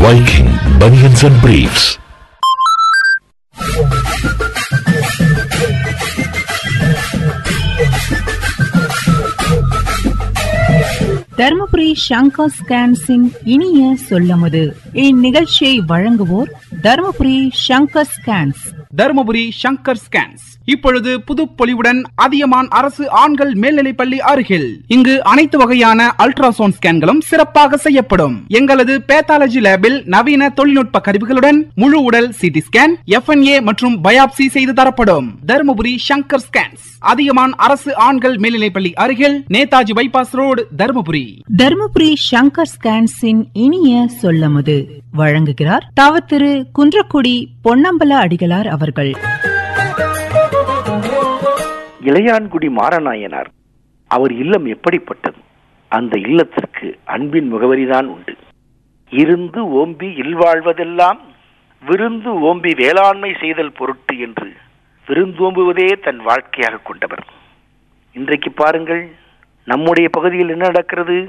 Viking Bunions and Briefs. Dharmapuri Shankar ஸ்கேன்ஸின் இனிய சொல்லமுது இந்நிகழ்ச்சியை வழங்குவோர் தருமபுரி சங்கர் ஸ்கேன்ஸ் தருமபுரி சங்கர் ஸ்கேன்ஸ் இப்பொழுது புதுப்பொலிவுடன் அதியமான் அரசு ஆண்கள் மேல்நிலைப்பள்ளி அருகில் இங்கு அனைத்து வகையான அல்ட்ராசவுண்ட் ஸ்கேன்களும் சிறப்பாக செய்யப்படும் எங்களது பேத்தாலஜி லேபில் நவீன தொழில்நுட்ப கருவிகளுடன் முழு உடல் சிடி ஸ்கேன் எஃப்என்ஏ மற்றும் பயாப்சி செய்து தரப்படும் தருமபுரி சங்கர் ஸ்கேன்ஸ் அதியமான் அரசு ஆண்கள் மேல்நிலைப்பள்ளி அருகில் நேதாஜி பைபாஸ் ரோடு தருமபுரி தருமபுரி சங்கர் ஸ்கேன்ஸின் இனிய சொல்லமுது வழங்குகிறார் தவத்திரு குன்றக்குடி பொன்னம்பல அடிகளார் அவர்கள் இளையான்குடி மாரநாயனார் அவர் இல்லம் எப்படிப்பட்டது அந்த இல்லத்திற்கு அன்பின் முகவரிதான் உண்டு இருந்து ஓம்பி இல்வாழ்வதெல்லாம் விருந்து ஓம்பி வேளாண்மை செய்தல் பொருட்டு என்று விருந்தோம்புவதே தன் வாழ்க்கையாக கொண்டவர் இன்றைக்கு பாருங்கள் நம்முடைய பகுதியில் என்ன நடக்கிறது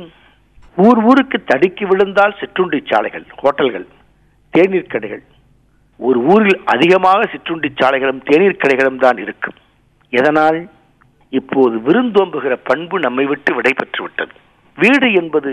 ஊர் ஊருக்கு தடுக்கி விழுந்தால் சிற்றுண்டி சாலைகள் ஹோட்டல்கள் தேநீர் கடைகள் ஒரு ஊரில் அதிகமாக சிற்றுண்டி சாலைகளும் தேநீர் கடைகளும் தான் இருக்கும் எதனால் இப்போது விருந்தோம்புகிற பண்பு நம்மை விட்டு விடைபெற்று விட்டது வீடு என்பது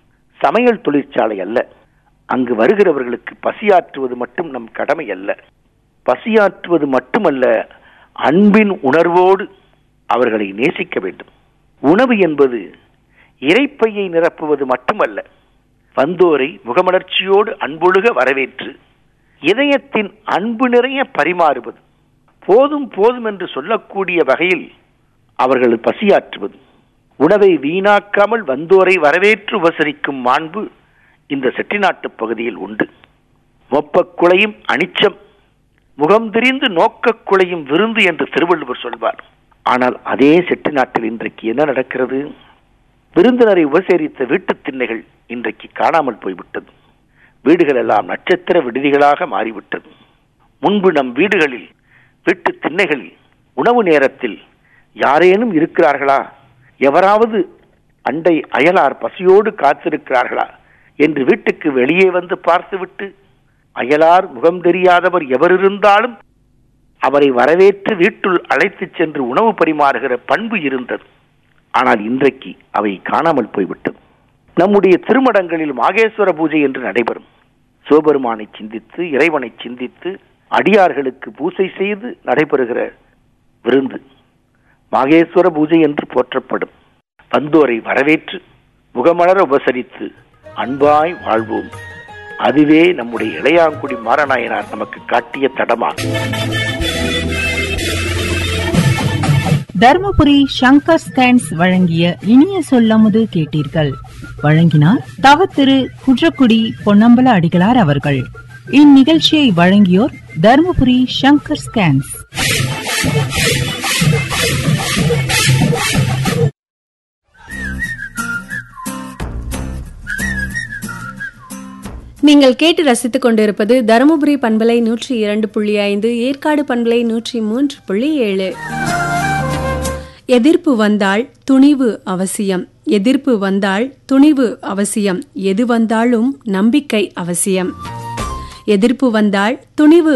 சமையல் தொழிற்சாலை அல்ல அங்கு வருகிறவர்களுக்கு பசியாற்றுவது மட்டும் நம் கடமை அல்ல பசியாற்றுவது மட்டுமல்ல அன்பின் உணர்வோடு அவர்களை நேசிக்க வேண்டும் உணவு என்பது இறைப்பையை நிரப்புவது மட்டுமல்ல வந்தோரை முகமலர்ச்சியோடு அன்பொழுக வரவேற்று இதயத்தின் அன்பு நிறைய பரிமாறுவது போதும் போதும் என்று சொல்லக்கூடிய வகையில் அவர்கள் பசியாற்றுவது உணவை வீணாக்காமல் வந்தோரை வரவேற்று உபசரிக்கும் மாண்பு இந்த செட்டிநாட்டு பகுதியில் உண்டு மொப்பக் குலையும் அனிச்சம் முகம் திரிந்து நோக்கக் குலையும் விருந்து என்று திருவள்ளுவர் சொல்வார் ஆனால் அதே செட்டிநாட்டில் இன்றைக்கு என்ன நடக்கிறது விருந்தினரை உபசரித்த வீட்டுத் திண்ணைகள் இன்றைக்கு காணாமல் போய்விட்டது வீடுகள் எல்லாம் நட்சத்திர விடுதிகளாக மாறிவிட்டது முன்பு நம் வீடுகளில் வீட்டு திண்ணைகளில் உணவு நேரத்தில் யாரேனும் இருக்கிறார்களா எவராவது அண்டை அயலார் பசியோடு காத்திருக்கிறார்களா என்று வீட்டுக்கு வெளியே வந்து பார்த்துவிட்டு அயலார் முகம் தெரியாதவர் எவர் இருந்தாலும் அவரை வரவேற்று வீட்டுள் அழைத்துச் சென்று உணவு பரிமாறுகிற பண்பு இருந்தது ஆனால் இன்றைக்கு அவை காணாமல் போய்விட்டது நம்முடைய திருமடங்களில் மாகேஸ்வர பூஜை என்று நடைபெறும் சிவபெருமானை சிந்தித்து இறைவனை சிந்தித்து அடியார்களுக்கு பூசை செய்து நடைபெறுகிற விருந்து மாகேஸ்வர பூஜை என்று போற்றப்படும் வந்தோரை வரவேற்று முகமலர உபசரித்து அன்பாய் வாழ்வோம் அதுவே நம்முடைய இளையாங்குடி மாரநாயனார் நமக்கு காட்டிய தடமா தருமபுரி சங்கர் ஸ்கேன்ஸ் வழங்கிய இனிய சொல்லமுது கேட்டீர்கள் வழங்கினார் தவத்திரு குன்றக்குடி பொன்னம்பல அடிகளார் அவர்கள் இந்நிகழ்ச்சியை வழங்கியோர் தருமபுரி சங்கர் ஸ்கேன்ஸ் நீங்கள் கேட்டு ரசித்துக் கொண்டிருப்பது தருமபுரி பண்பலை நூற்றி இரண்டு புள்ளி ஐந்து ஏற்காடு பண்பலை நூற்றி மூன்று புள்ளி ஏழு எதிர்ப்பு வந்தால் துணிவு அவசியம் எதிர்ப்பு வந்தால் துணிவு அவசியம் எது வந்தாலும் நம்பிக்கை அவசியம் எதிர்ப்பு வந்தால் துணிவு